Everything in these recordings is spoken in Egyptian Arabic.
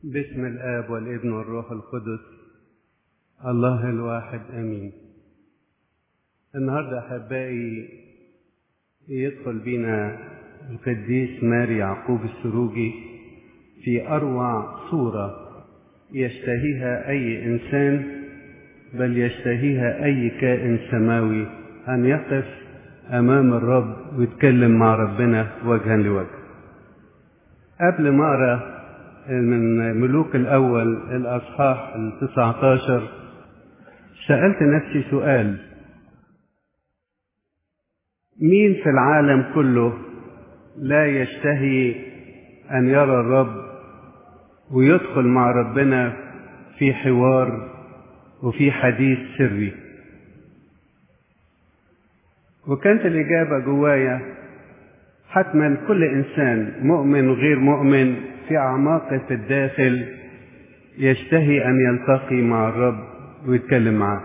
باسم الآب والابن والروح القدس الله الواحد آمين النهاردة أحبائي يدخل بنا القديس ماري يعقوب السروجي في أروع صورة يشتهيها أي إنسان بل يشتهيها أي كائن سماوي أن يقف أمام الرب ويتكلم مع ربنا وجها لوجه قبل ما أقرأ من ملوك الأول الأصحاح التسعة عشر سألت نفسي سؤال مين في العالم كله لا يشتهي أن يرى الرب ويدخل مع ربنا في حوار وفي حديث سري وكانت الإجابة جوايا حتما كل إنسان مؤمن وغير مؤمن في أعماقه في الداخل يشتهي أن يلتقي مع الرب ويتكلم معاه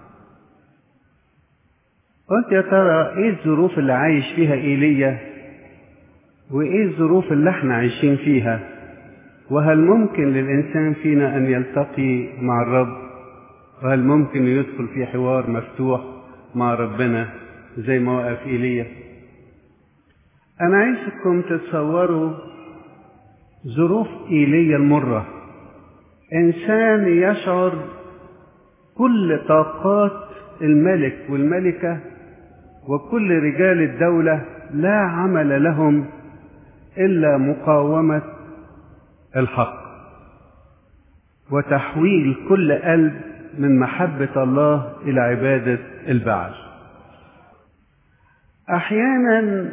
قلت يا ترى ايه الظروف اللي عايش فيها ايليا وايه الظروف اللي احنا عايشين فيها وهل ممكن للانسان فينا ان يلتقي مع الرب وهل ممكن يدخل في حوار مفتوح مع ربنا زي ما وقف ايليا انا عايزكم تتصوروا ظروف ايليا المره انسان يشعر كل طاقات الملك والملكه وكل رجال الدوله لا عمل لهم الا مقاومه الحق وتحويل كل قلب من محبه الله الى عباده البعل احيانا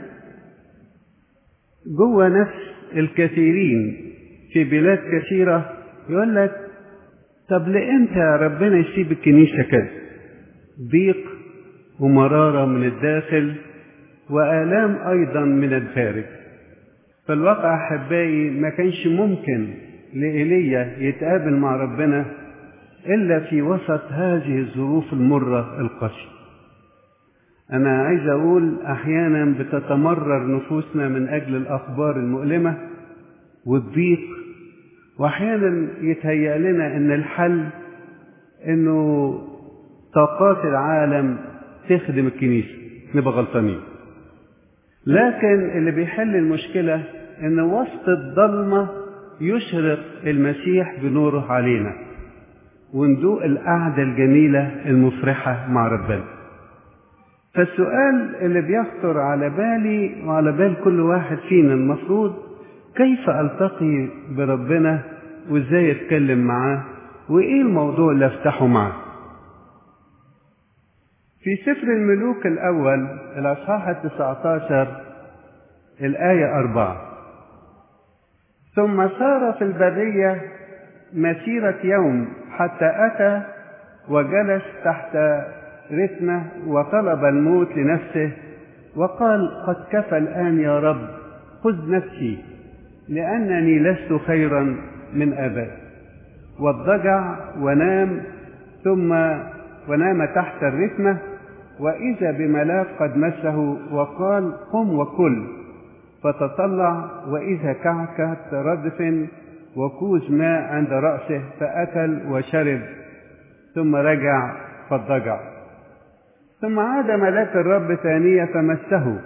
جوه نفس الكثيرين في بلاد كثيره يقول لك طب لامتى يا ربنا يسيب الكنيسه كده ضيق ومراره من الداخل والام ايضا من الخارج فالواقع احبائي ما كانش ممكن لايليا يتقابل مع ربنا الا في وسط هذه الظروف المره القاسيه انا عايز اقول احيانا بتتمرر نفوسنا من اجل الاخبار المؤلمه والضيق واحيانا يتهيأ لنا ان الحل انه طاقات العالم تخدم الكنيسه نبقى غلطانين لكن اللي بيحل المشكله ان وسط الضلمه يشرق المسيح بنوره علينا وندوق القعده الجميله المفرحه مع ربنا فالسؤال اللي بيخطر على بالي وعلى بال كل واحد فينا المفروض كيف التقي بربنا وازاي اتكلم معاه وايه الموضوع اللي افتحه معاه في سفر الملوك الاول الاصحاح التسعة عشر الايه اربعة ثم سار في البرية مسيرة يوم حتى أتى وجلس تحت رثمة وطلب الموت لنفسه وقال قد كفى الآن يا رب خذ نفسي لأنني لست خيرا من آبائي واضطجع ونام ثم ونام تحت الرثمة وإذا بملاك قد مسه وقال قم وكل فتطلع وإذا كعكة ردف وكوز ماء عند رأسه فأكل وشرب ثم رجع فاضطجع ثم عاد ملاك الرب ثانية فمسه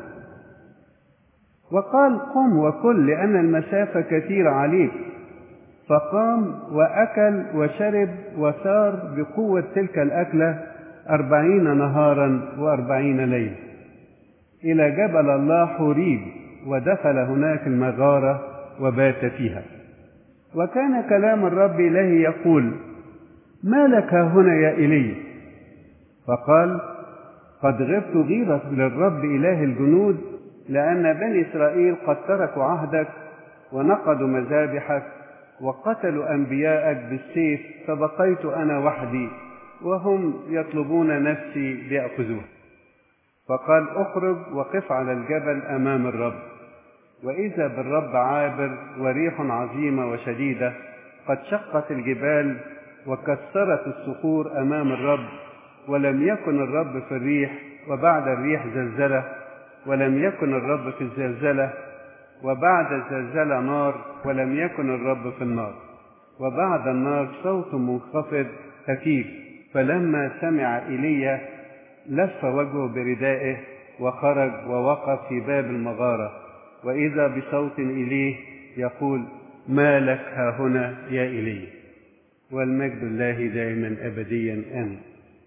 وقال قم وكل لأن المسافة كثيرة عليك فقام وأكل وشرب وسار بقوة تلك الأكلة أربعين نهارا وأربعين ليلة إلى جبل الله حوريب ودخل هناك المغارة وبات فيها وكان كلام الرب إليه يقول ما لك هنا يا إلي فقال قد غبت غيرة للرب إله الجنود لأن بني إسرائيل قد تركوا عهدك ونقضوا مذابحك وقتلوا أنبياءك بالسيف فبقيت أنا وحدي وهم يطلبون نفسي ليأخذوها فقال اخرج وقف على الجبل أمام الرب وإذا بالرب عابر وريح عظيمة وشديدة قد شقت الجبال وكسرت الصخور أمام الرب ولم يكن الرب في الريح وبعد الريح زلزلة ولم يكن الرب في الزلزلة وبعد الزلزلة نار ولم يكن الرب في النار وبعد النار صوت منخفض خفيف فلما سمع ايليا لف وجهه بردائه وخرج ووقف في باب المغاره واذا بصوت اليه يقول ما لك ها هنا يا ايليا والمجد الله دائما ابديا امين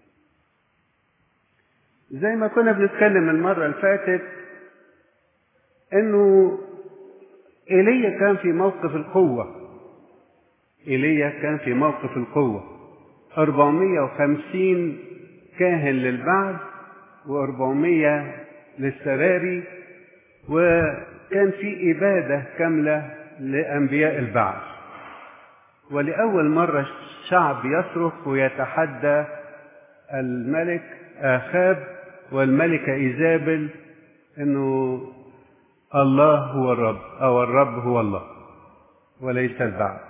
زي ما كنا بنتكلم المره اللي فاتت انه ايليا كان في موقف القوه ايليا كان في موقف القوه 450 كاهن للبعث و400 للسراري وكان في إبادة كاملة لأنبياء البعث ولأول مرة الشعب يصرخ ويتحدى الملك آخاب والملكة إيزابل أنه الله هو الرب أو الرب هو الله وليس البعث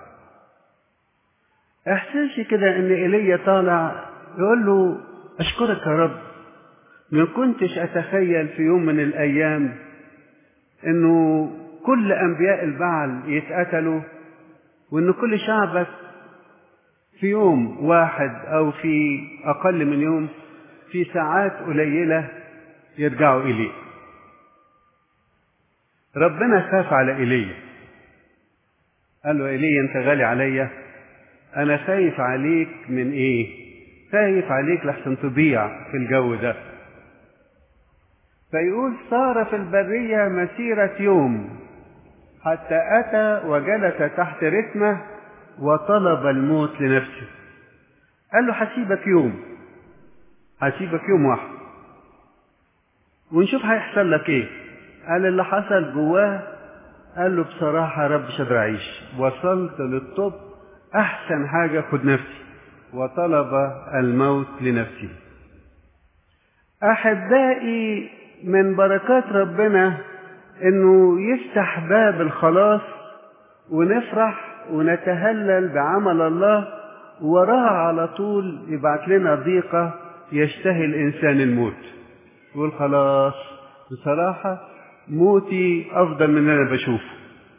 إحساسي كده إن إيليا طالع يقول له أشكرك يا رب ما كنتش أتخيل في يوم من الأيام إنه كل أنبياء البعل يتقتلوا وإن كل شعبك في يوم واحد أو في أقل من يوم في ساعات قليلة يرجعوا إليه ربنا خاف على إيليا قال له إيليا أنت غالي عليا أنا خايف عليك من إيه؟ خايف عليك لحسن تضيع في الجو ده فيقول صار في البرية مسيرة يوم حتى أتى وجلس تحت رتمه وطلب الموت لنفسه قال له هسيبك يوم هسيبك يوم واحد ونشوف هيحصل لك ايه قال اللي حصل جواه قال له بصراحة يا رب مش قادر أعيش وصلت للطب أحسن حاجة خد نفسي وطلب الموت لنفسه احبائي من بركات ربنا انه يفتح باب الخلاص ونفرح ونتهلل بعمل الله وراها على طول يبعت لنا ضيقة يشتهي الإنسان الموت يقول خلاص بصراحة موتي أفضل من اللي أنا بشوفه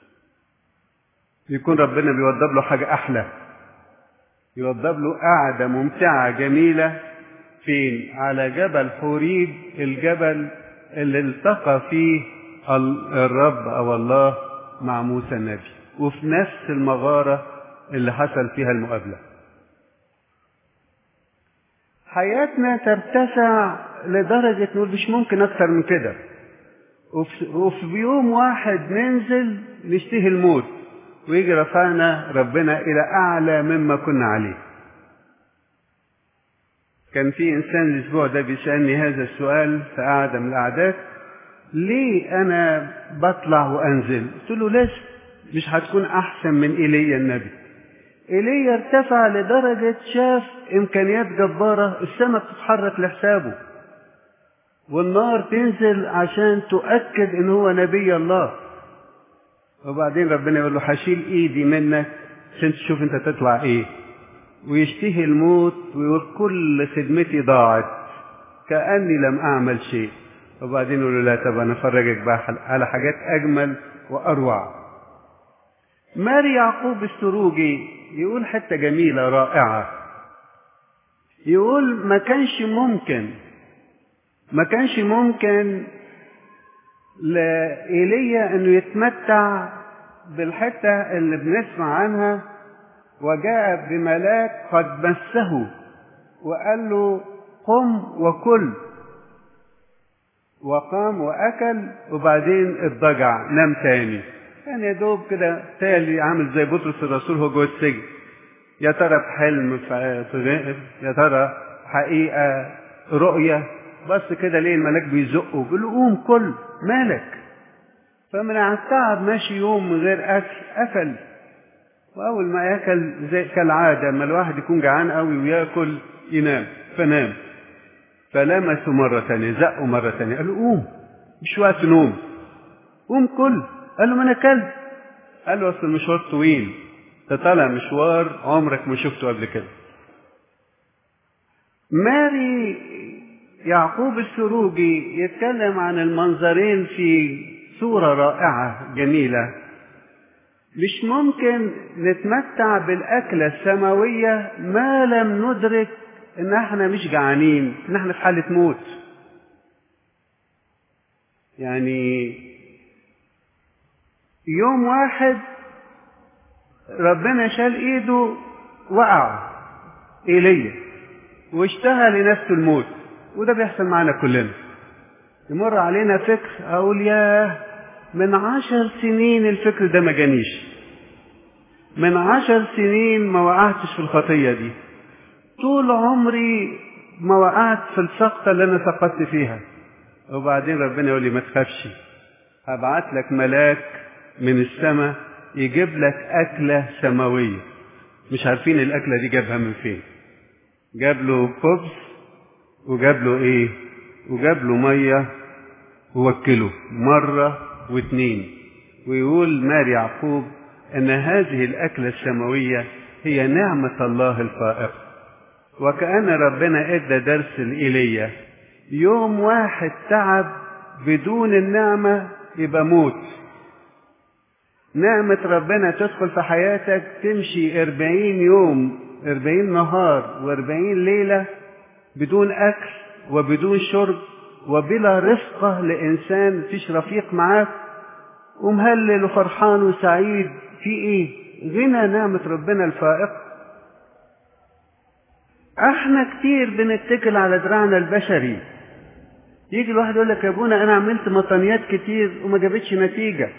يكون ربنا بيوضب له حاجة أحلى يوضب له قعدة ممتعة جميلة فين؟ على جبل حوريب الجبل اللي التقى فيه الرب أو الله مع موسى النبي وفي نفس المغارة اللي حصل فيها المقابلة حياتنا ترتفع لدرجة نقول مش ممكن أكثر من كده وفي يوم واحد ننزل نشتهي الموت ويجي رفعنا ربنا إلى أعلى مما كنا عليه كان في إنسان الأسبوع ده بيسألني هذا السؤال في قعدة من القعدات ليه أنا بطلع وأنزل؟ قلت له ليش؟ مش هتكون أحسن من إيليا النبي. إيليا ارتفع لدرجة شاف إمكانيات جبارة السماء بتتحرك لحسابه. والنار تنزل عشان تؤكد إن هو نبي الله. وبعدين ربنا يقول له هشيل إيدي منك عشان تشوف أنت تطلع إيه. ويشتهي الموت ويقول كل خدمتي ضاعت كأني لم أعمل شيء وبعدين يقول له لا طب أنا أفرجك بقى على حاجات أجمل وأروع ماري يعقوب السروجي يقول حتة جميلة رائعة يقول ما كانش ممكن ما كانش ممكن لإيليا انه يتمتع بالحتة اللي بنسمع عنها وجاء بملاك قد مسه وقال له قم وكل وقام واكل وبعدين اضطجع نام تاني كان يا دوب كده تالي عامل زي بطرس الرسول هو جوه السجن يا ترى في حلم في يا ترى حقيقه رؤيه بس كده ليه الملاك بيزقه بيقول له قوم كل مالك فمن على التعب ماشي يوم من غير اكل اكل واول ما ياكل زي كالعاده اما الواحد يكون جعان قوي وياكل ينام فنام فلمسه مرة تانية زقه مرة تانية قال له قوم مش وقت نوم قوم كل قال له ما انا كلت قال له اصل المشوار طويل انت طالع مشوار عمرك ما شفته قبل كده ماري يعقوب السروجي يتكلم عن المنظرين في صورة رائعة جميلة مش ممكن نتمتع بالأكلة السماوية ما لم ندرك إن احنا مش جعانين إن احنا في حالة موت يعني يوم واحد ربنا شال ايده وقع ايليا واشتهى لنفسه الموت وده بيحصل معنا كلنا يمر علينا فكر اقول ياه من عشر سنين الفكر ده ما جانيش من عشر سنين ما وقعتش في الخطية دي طول عمري ما وقعت في السقطة اللي أنا سقطت فيها وبعدين ربنا يقول لي ما تخافش هبعت لك ملاك من السماء يجيب لك أكلة سماوية مش عارفين الأكلة دي جابها من فين جاب له خبز وجاب له إيه وجاب له مية ووكله مرة واثنين ويقول مار يعقوب أن هذه الأكلة السماوية هي نعمة الله الفائقة وكأن ربنا ادى درس لإيليا يوم واحد تعب بدون النعمة يبقى موت نعمة ربنا تدخل في حياتك تمشي أربعين يوم أربعين نهار وأربعين ليلة بدون أكل وبدون شرب وبلا رفقة لإنسان فيش رفيق معاك ومهلل وفرحان وسعيد في إيه؟ غنى نعمة ربنا الفائق احنا كتير بنتكل على دراعنا البشري يجي الواحد يقول لك يا ابونا انا عملت مطنيات كتير وما جابتش نتيجه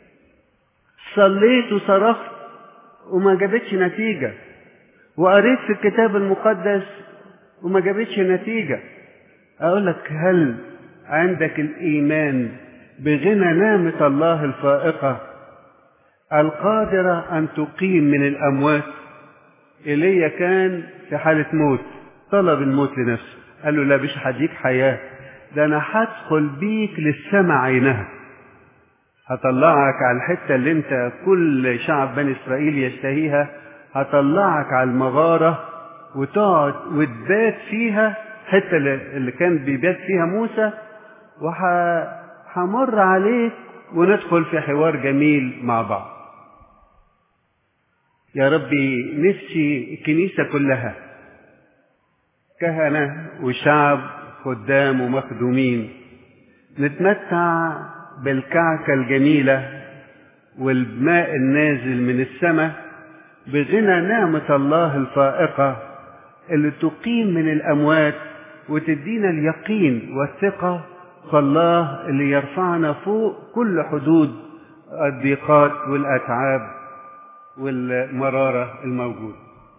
صليت وصرخت وما جابتش نتيجه وقريت في الكتاب المقدس وما جابتش نتيجه اقول لك هل عندك الايمان بغنى نعمه الله الفائقه القادره ان تقيم من الاموات ايليا كان في حالة موت طلب الموت لنفسه قال له لا مش هديك حياة ده أنا هدخل بيك للسماء عينها هطلعك على الحتة اللي أنت كل شعب بني إسرائيل يشتهيها هطلعك على المغارة وتقعد وتبات فيها حتة اللي كان بيبات فيها موسى وهمر عليك وندخل في حوار جميل مع بعض يا ربي نفسي الكنيسة كلها كهنة وشعب خدام ومخدومين نتمتع بالكعكة الجميلة والماء النازل من السماء بغنى نعمة الله الفائقة اللي تقيم من الأموات وتدينا اليقين والثقة في الله اللي يرفعنا فوق كل حدود الضيقات والأتعاب والمرارة الموجودة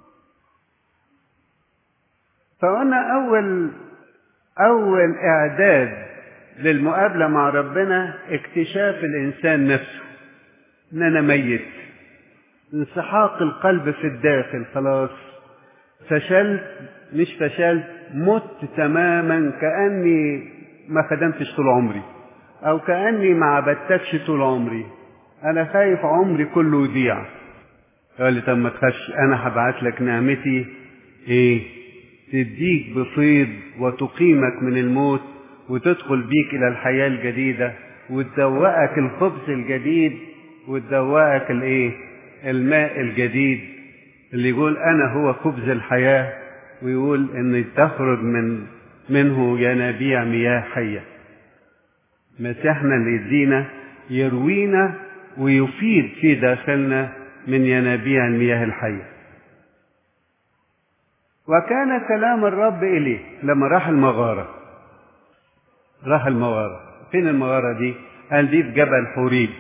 فقلنا أول أول إعداد للمقابلة مع ربنا اكتشاف الإنسان نفسه إن أنا ميت انسحاق القلب في الداخل خلاص فشلت مش فشلت مت تماما كأني ما خدمتش طول عمري أو كأني ما عبدتكش طول عمري أنا خايف عمري كله يضيع قال لي طب ما تخافش انا هبعت لك نعمتي ايه تديك بفيض وتقيمك من الموت وتدخل بيك الى الحياه الجديده وتدوقك الخبز الجديد وتدوقك الايه الماء الجديد اللي يقول انا هو خبز الحياه ويقول ان تخرج من منه ينابيع مياه حيه مسيحنا اللي يدينا يروينا ويفيد في داخلنا من ينابيع المياه الحية وكان كلام الرب إليه لما راح المغارة راح المغارة فين المغارة دي قال دي في جبل حوريب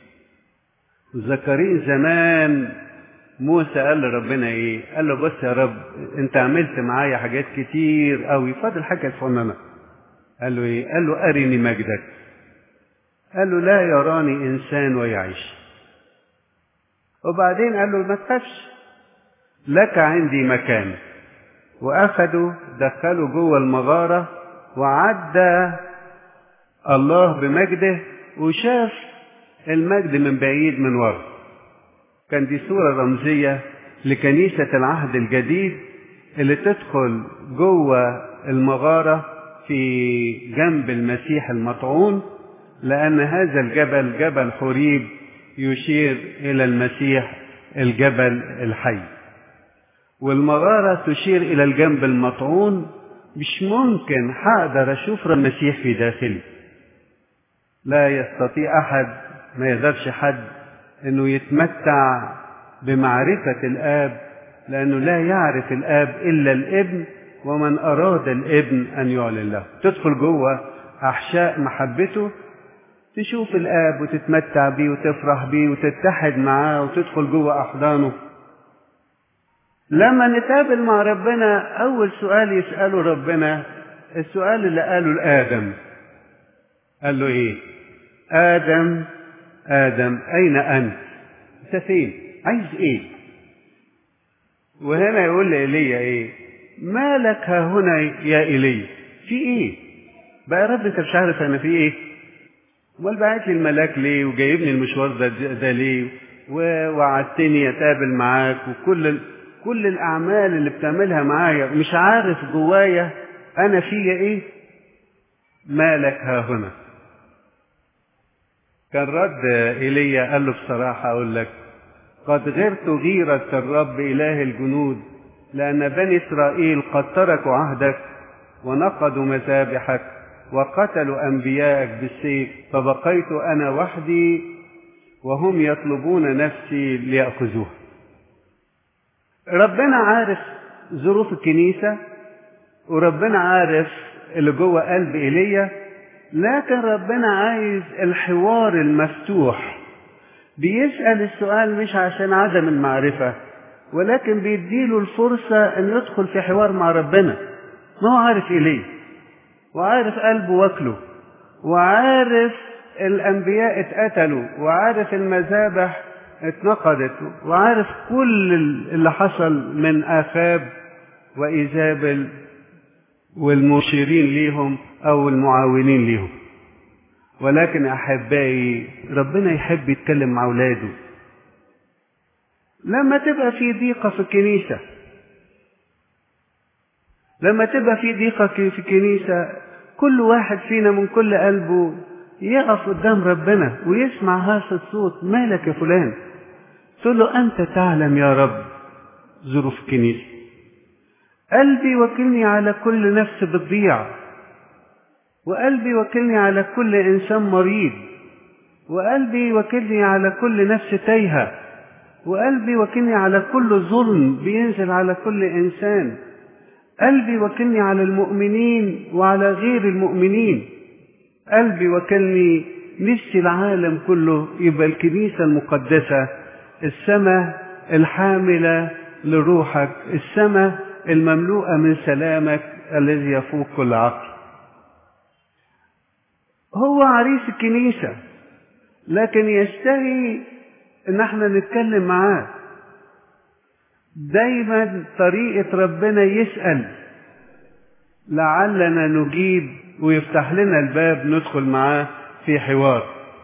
ذكرين زمان موسى قال لربنا ايه قال له بص يا رب انت عملت معايا حاجات كتير قوي فاضل حاجه صغننه قال له ايه قال له ارني مجدك قال له لا يراني انسان ويعيش وبعدين قال له ما تخافش لك عندي مكان واخدوا دخلوا جوه المغاره وعدى الله بمجده وشاف المجد من بعيد من ورا كان دي صورة رمزية لكنيسة العهد الجديد اللي تدخل جوه المغارة في جنب المسيح المطعون لأن هذا الجبل جبل حريب يشير إلى المسيح الجبل الحي والمغارة تشير إلى الجنب المطعون مش ممكن هقدر أشوف المسيح في داخلي لا يستطيع أحد ما يقدرش حد إنه يتمتع بمعرفة الآب لأنه لا يعرف الآب إلا الابن ومن أراد الابن أن يعلن له تدخل جوه أحشاء محبته تشوف الآب وتتمتع بيه وتفرح بيه وتتحد معاه وتدخل جوه أحضانه لما نتقابل مع ربنا أول سؤال يسأله ربنا السؤال اللي قاله لآدم قال له إيه آدم آدم أين أنت أنت فين عايز إيه وهنا يقول لإيليا إيه ما لك ها هنا يا إيليا في إيه بقى يا رب أنت مش عارف أنا في إيه امال بعت لي الملاك ليه وجايبني المشوار ده, ده ليه ووعدتني اتقابل معاك وكل ال... كل الاعمال اللي بتعملها معايا مش عارف جوايا انا فيا ايه مالك ها هنا كان رد ايليا قال له بصراحه اقول لك قد غرت غيرة الرب إله الجنود لأن بني إسرائيل قد تركوا عهدك ونقضوا مذابحك وقتلوا أنبياءك بالسيف فبقيت أنا وحدي وهم يطلبون نفسي ليأخذوها ربنا عارف ظروف الكنيسة وربنا عارف اللي جوه قلب إيليا لكن ربنا عايز الحوار المفتوح بيسأل السؤال مش عشان عدم المعرفة ولكن بيديله الفرصة أن يدخل في حوار مع ربنا ما هو عارف إليه وعارف قلبه واكله وعارف الأنبياء اتقتلوا وعارف المذابح اتنقضت وعارف كل اللي حصل من آفاب وإيزابل والمشيرين ليهم أو المعاونين ليهم ولكن أحبائي ربنا يحب يتكلم مع أولاده لما تبقى في ضيقة في الكنيسة لما تبقى في ضيقة في الكنيسة كل واحد فينا من كل قلبه يقف قدام ربنا ويسمع هذا الصوت مالك يا فلان تقول له أنت تعلم يا رب ظروف الكنيسة قلبي وكلني على كل نفس بتضيع وقلبي وكلني على كل إنسان مريض وقلبي وكلني على كل نفس تايهة وقلبي وكلني على كل ظلم بينزل على كل إنسان قلبي وكلني على المؤمنين وعلى غير المؤمنين قلبي وكلني نفسي العالم كله يبقى الكنيسة المقدسة السماء الحاملة لروحك السماء المملوءة من سلامك الذي يفوق كل عقل هو عريس الكنيسة لكن يشتهي ان احنا نتكلم معاه دايما طريقة ربنا يسأل لعلنا نجيب ويفتح لنا الباب ندخل معاه في حوار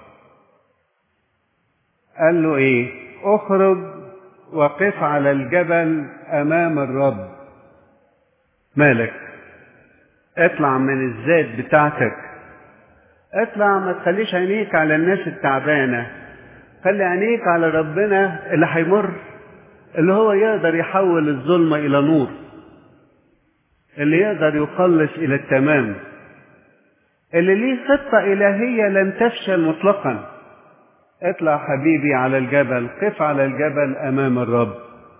قال له ايه اخرج وقف على الجبل امام الرب مالك اطلع من الذات بتاعتك اطلع ما تخليش عينيك على الناس التعبانة خلي عينيك على ربنا اللي هيمر اللي هو يقدر يحول الظلمة إلى نور اللي يقدر يخلص إلى التمام اللي ليه خطة إلهية لن تفشل مطلقا اطلع حبيبي على الجبل قف على الجبل أمام الرب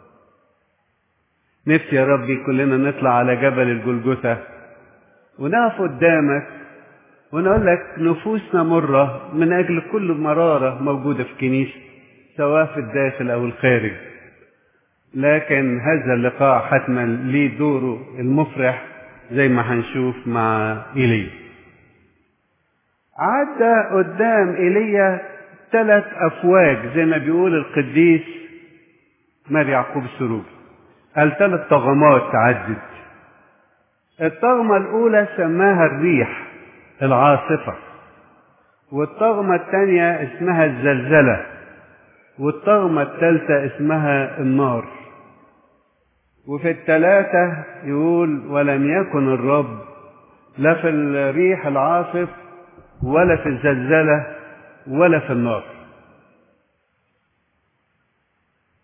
نفسي يا ربي كلنا نطلع على جبل الجلجثة ونقف قدامك ونقول لك نفوسنا مرة من أجل كل مرارة موجودة في الكنيسة سواء في الداخل أو الخارج لكن هذا اللقاء حتما ليه دوره المفرح زي ما هنشوف مع إيليا عدى قدام إيليا ثلاث أفواج زي ما بيقول القديس ماري يعقوب السروج قال ثلاث طغمات عدت الطغمة الأولى سماها الريح العاصفة والطغمة الثانية اسمها الزلزلة والطغمة الثالثة اسمها النار وفي الثلاثة يقول ولم يكن الرب لا في الريح العاصف ولا في الزلزلة ولا في النار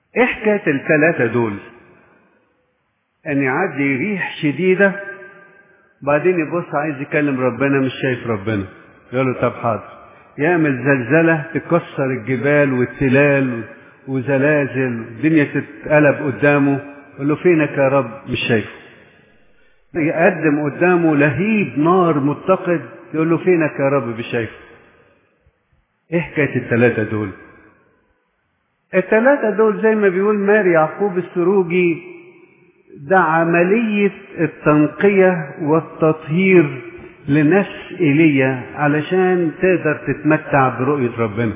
ايه حكايه الثلاثه دول ان يعدي ريح شديده بعدين يبص عايز يكلم ربنا مش شايف ربنا يقول له طب حاضر يعمل زلزله تكسر الجبال والتلال وزلازل الدنيا تتقلب قدامه يقول له فينك يا رب مش شايفه يقدم قدامه لهيب نار متقد يقول له فينك يا رب مش شايفه ايه حكايه الثلاثه دول الثلاثه دول زي ما بيقول ماري يعقوب السروجي ده عمليه التنقيه والتطهير لنفس ايليا علشان تقدر تتمتع برؤيه ربنا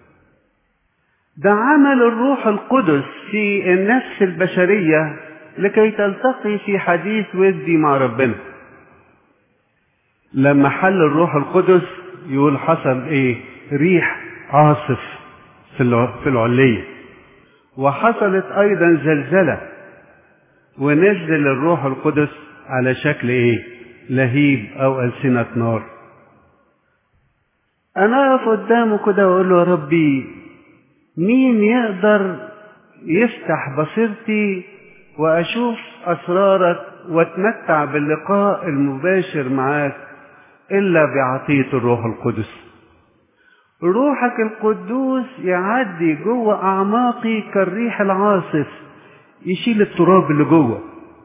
ده عمل الروح القدس في النفس البشريه لكي تلتقي في حديث ودي مع ربنا لما حل الروح القدس يقول حصل ايه ريح عاصف في في العلية وحصلت ايضا زلزلة ونزل الروح القدس على شكل ايه لهيب او ألسنة نار انا اقف قدامه كده واقول له يا ربي مين يقدر يفتح بصيرتي واشوف اسرارك واتمتع باللقاء المباشر معاك الا بعطيه الروح القدس روحك القدوس يعدي جوه اعماقي كالريح العاصف يشيل التراب اللي جوه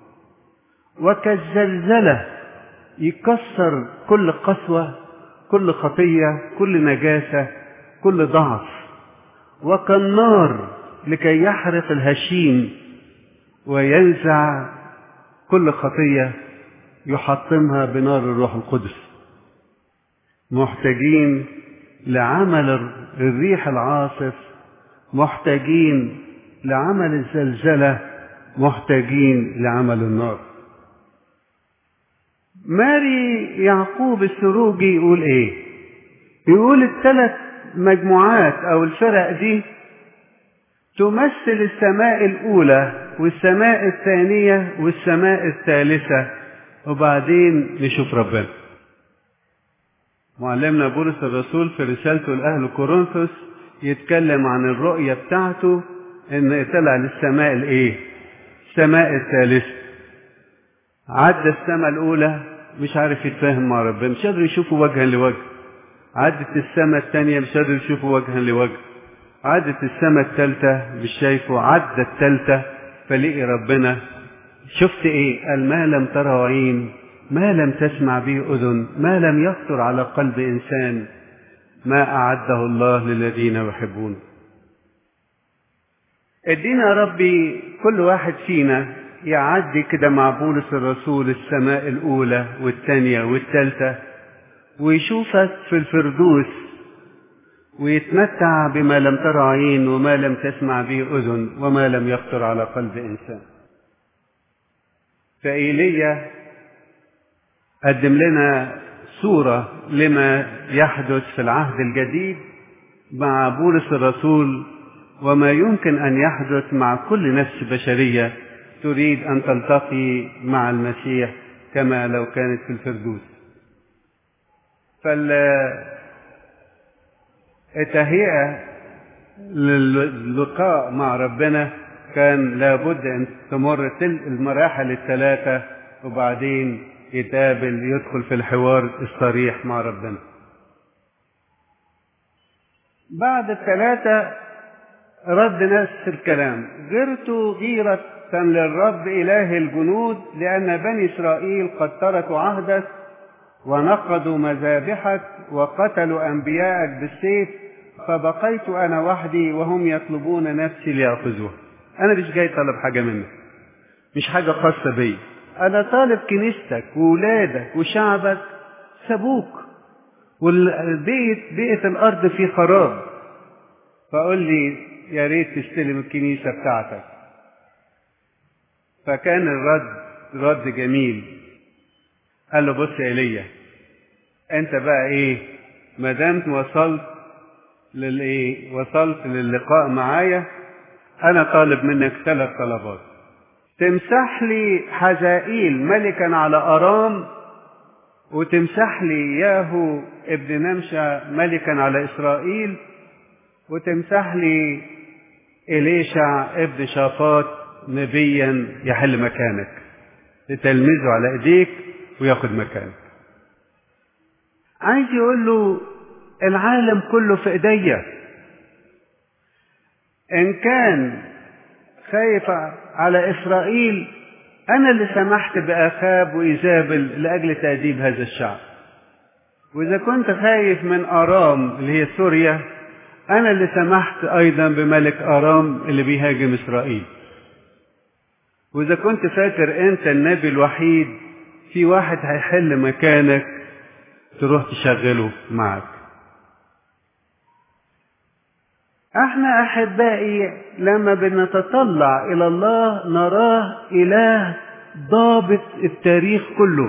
وكالزلزله يكسر كل قسوه كل خطيه كل نجاسه كل ضعف وكالنار لكي يحرق الهشيم وينزع كل خطية يحطمها بنار الروح القدس محتاجين لعمل الريح العاصف محتاجين لعمل الزلزلة محتاجين لعمل النار ماري يعقوب السروجي يقول ايه يقول الثلاث مجموعات او الفرق دي تمثل السماء الأولى والسماء الثانية والسماء الثالثة وبعدين نشوف ربنا معلمنا بولس الرسول في رسالته لأهل كورنثوس يتكلم عن الرؤية بتاعته ان طلع للسماء الايه السماء الثالثة عدى السماء الأولى مش عارف يتفاهم مع ربنا مش قادر يشوفه وجها لوجه عدت السماء الثانية مش قادر يشوفه وجها لوجه عدت السماء الثالثة مش شايفه عدى الثالثة فلقي ربنا شفت ايه قال ما لم تره عين ما لم تسمع به أذن ما لم يخطر على قلب إنسان ما أعده الله للذين يحبون ادينا يا ربي كل واحد فينا يعدي كده مع بولس الرسول السماء الأولى والثانية والثالثة ويشوفك في الفردوس ويتمتع بما لم تر عين وما لم تسمع به أذن وما لم يخطر على قلب إنسان فإيليا قدم لنا صورة لما يحدث في العهد الجديد مع بولس الرسول وما يمكن أن يحدث مع كل نفس بشرية تريد أن تلتقي مع المسيح كما لو كانت في الفردوس فالتهيئة للقاء مع ربنا كان لابد أن تمر تلك المراحل الثلاثة وبعدين يتقابل يدخل في الحوار الصريح مع ربنا بعد الثلاثة رد نفس الكلام غرت غيرة للرب إله الجنود لأن بني إسرائيل قد تركوا عهدك ونقضوا مذابحك وقتلوا أنبياءك بالسيف فبقيت أنا وحدي وهم يطلبون نفسي ليأخذوها أنا مش جاي طلب حاجة منك مش حاجة خاصة بي أنا طالب كنيستك وولادك وشعبك سابوك والبيت بيئة الأرض في خراب فقول لي يا ريت تستلم الكنيسة بتاعتك فكان الرد رد جميل قال له بص يا ايليا انت بقى ايه ما دام وصلت للايه وصلت للقاء معايا انا طالب منك ثلاث طلبات تمسح لي حزائيل ملكا على ارام وتمسح لي ياهو ابن نمشى ملكا على اسرائيل وتمسح لي إليشع ابن شافاط نبيا يحل مكانك تتلمذه على ايديك وياخد مكانك عايز يقول له العالم كله في ايديا ان كان خايف على اسرائيل انا اللي سمحت باخاب وايزابل لاجل تاديب هذا الشعب واذا كنت خايف من ارام اللي هي سوريا انا اللي سمحت ايضا بملك ارام اللي بيهاجم اسرائيل واذا كنت فاكر انت النبي الوحيد في واحد هيحل مكانك تروح تشغله معك احنا احبائي لما بنتطلع الى الله نراه اله ضابط التاريخ كله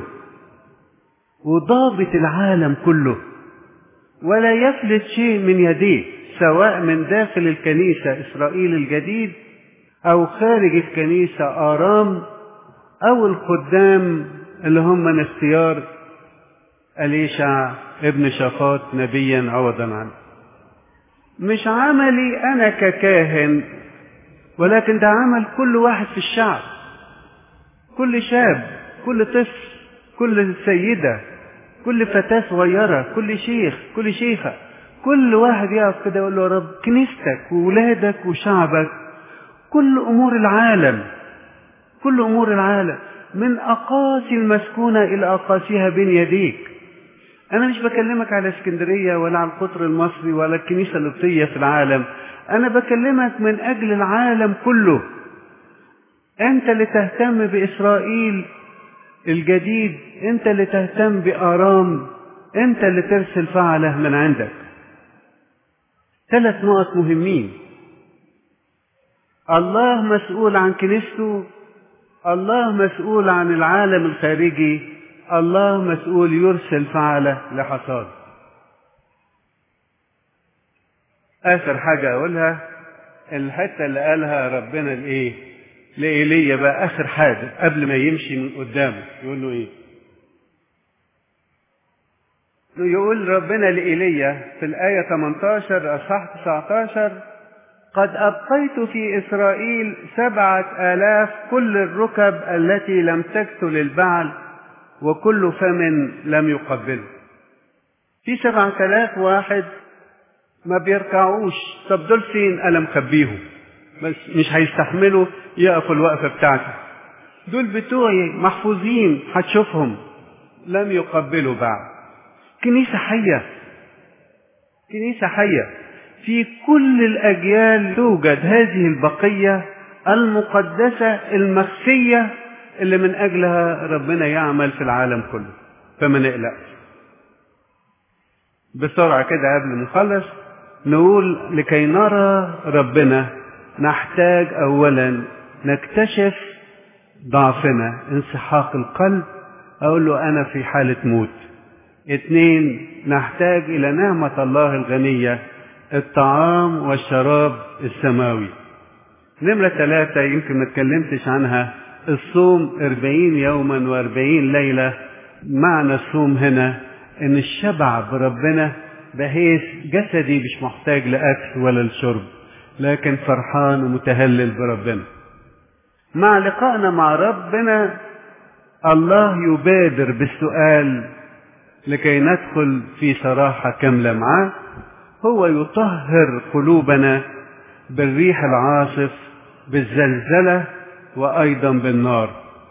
وضابط العالم كله ولا يفلت شيء من يديه سواء من داخل الكنيسة إسرائيل الجديد أو خارج الكنيسة آرام أو الخدام اللي هم من اختيار أليشع ابن شافاط نبيا عوضا عنه مش عملي أنا ككاهن ولكن ده عمل كل واحد في الشعب كل شاب كل طفل كل سيدة كل فتاة صغيرة كل شيخ كل شيخة كل واحد يقف كده يقول له يا رب كنيستك وولادك وشعبك كل أمور العالم كل أمور العالم من أقاصي المسكونة إلى أقاصيها بين يديك أنا مش بكلمك على اسكندرية ولا على القطر المصري ولا الكنيسة القبطية في العالم أنا بكلمك من أجل العالم كله أنت اللي تهتم بإسرائيل الجديد أنت اللي تهتم بآرام أنت اللي ترسل فعله من عندك ثلاث نقط مهمين الله مسؤول عن كنيسته الله مسؤول عن العالم الخارجي الله مسؤول يرسل فعله لحصاد اخر حاجه اقولها الحته اللي قالها ربنا لايه لإيليا بقى اخر حاجه قبل ما يمشي من قدامه يقول له ايه يقول ربنا لإيليا في الآية 18 أصحاح 19 قد أبقيت في إسرائيل سبعة آلاف كل الركب التي لم تقتل البعل وكل فم لم يقبله في سبعة آلاف واحد ما بيركعوش طب دول فين أنا مخبيهم بس مش هيستحملوا يقفوا الوقفة بتاعتي دول بتوعي محفوظين هتشوفهم لم يقبلوا بعد كنيسة حية كنيسة حية في كل الأجيال توجد هذه البقية المقدسة المخفية اللي من أجلها ربنا يعمل في العالم كله فما نقلقش بسرعة كده قبل ما نخلص نقول لكي نرى ربنا نحتاج أولا نكتشف ضعفنا انسحاق القلب أقول له أنا في حالة موت اثنين نحتاج إلى نعمة الله الغنية الطعام والشراب السماوي نمرة ثلاثة يمكن ما اتكلمتش عنها الصوم أربعين يوما وأربعين ليلة معنى الصوم هنا إن الشبع بربنا بحيث جسدي مش محتاج لأكل ولا لشرب لكن فرحان ومتهلل بربنا مع لقائنا مع ربنا الله يبادر بالسؤال لكي ندخل في صراحة كاملة معاه هو يطهر قلوبنا بالريح العاصف بالزلزلة وأيضا بالنار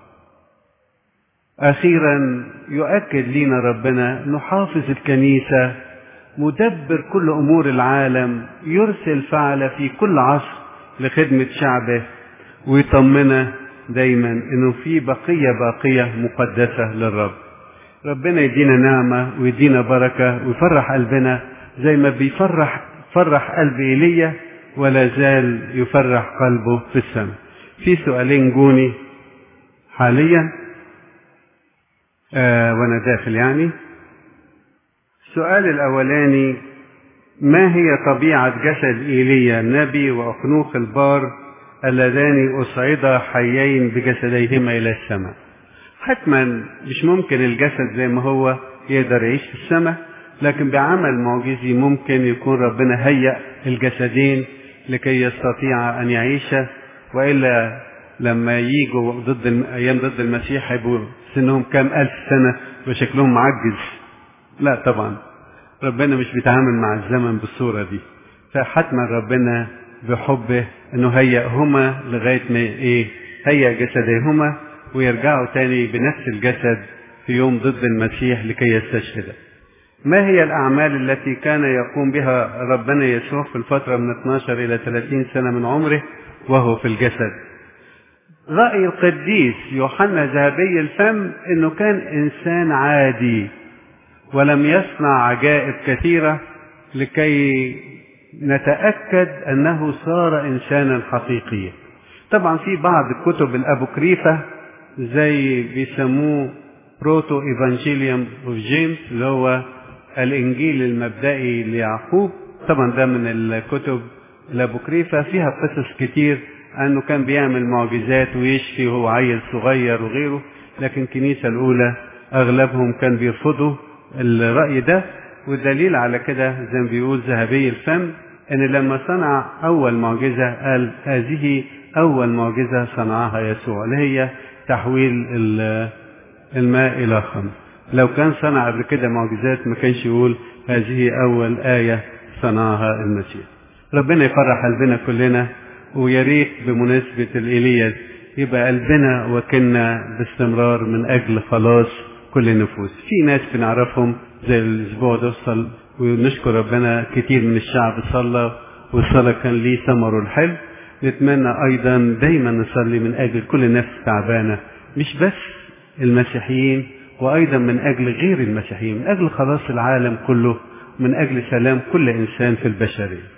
أخيرا يؤكد لنا ربنا نحافظ الكنيسة مدبر كل أمور العالم يرسل فعل في كل عصر لخدمة شعبه ويطمنا دايما انه في بقية باقية مقدسة للرب ربنا يدينا نعمة ويدينا بركة ويفرح قلبنا زي ما بيفرح فرح قلب ايليا ولا زال يفرح قلبه في السماء في سؤالين جوني حاليا آه وانا داخل يعني السؤال الاولاني ما هي طبيعة جسد ايليا النبي واخنوخ البار اللذان اصعدا حيين بجسديهما الى السماء حتما مش ممكن الجسد زي ما هو يقدر يعيش في السماء لكن بعمل معجزي ممكن يكون ربنا هيأ الجسدين لكي يستطيع أن يعيش وإلا لما يجوا ضد الم- أيام ضد المسيح هيبقوا سنهم كام ألف سنة وشكلهم معجز لا طبعا ربنا مش بيتعامل مع الزمن بالصورة دي فحتما ربنا بحبه انه هيئهما لغاية ما ايه هيئ جسديهما ويرجعوا تاني بنفس الجسد في يوم ضد المسيح لكي يستشهد ما هي الأعمال التي كان يقوم بها ربنا يسوع في الفترة من 12 إلى 30 سنة من عمره وهو في الجسد رأي القديس يوحنا ذهبي الفم انه كان انسان عادي ولم يصنع عجائب كثيرة لكي نتأكد أنه صار إنسانا حقيقيا طبعا في بعض كتب الأبوكريفة زي بيسموه بروتو ايفانجيليوم اوف جيمس اللي هو الانجيل المبدئي ليعقوب طبعا ده من الكتب الابوكريفة فيها قصص كتير انه كان بيعمل معجزات ويشفي وهو عيل صغير وغيره لكن الكنيسة الاولى اغلبهم كان بيرفضوا الرأي ده والدليل على كده زي ما بيقول ذهبي الفم ان لما صنع اول معجزة قال هذه اول معجزة صنعها يسوع اللي هي تحويل ال- الماء الى خمر لو كان صنع قبل كده معجزات ما كانش يقول هذه اول آية صنعها المسيح ربنا يفرح قلبنا كلنا ويا ريت بمناسبة الإيليا يبقى قلبنا وكنا باستمرار من أجل خلاص كل النفوس في ناس بنعرفهم زي الأسبوع ده صل ونشكر ربنا كتير من الشعب صلى والصلاة كان ليه ثمره الحلو نتمنى أيضا دايما نصلي من أجل كل نفس تعبانة مش بس المسيحيين وأيضا من أجل غير المسيحيين من أجل خلاص العالم كله من أجل سلام كل إنسان في البشرية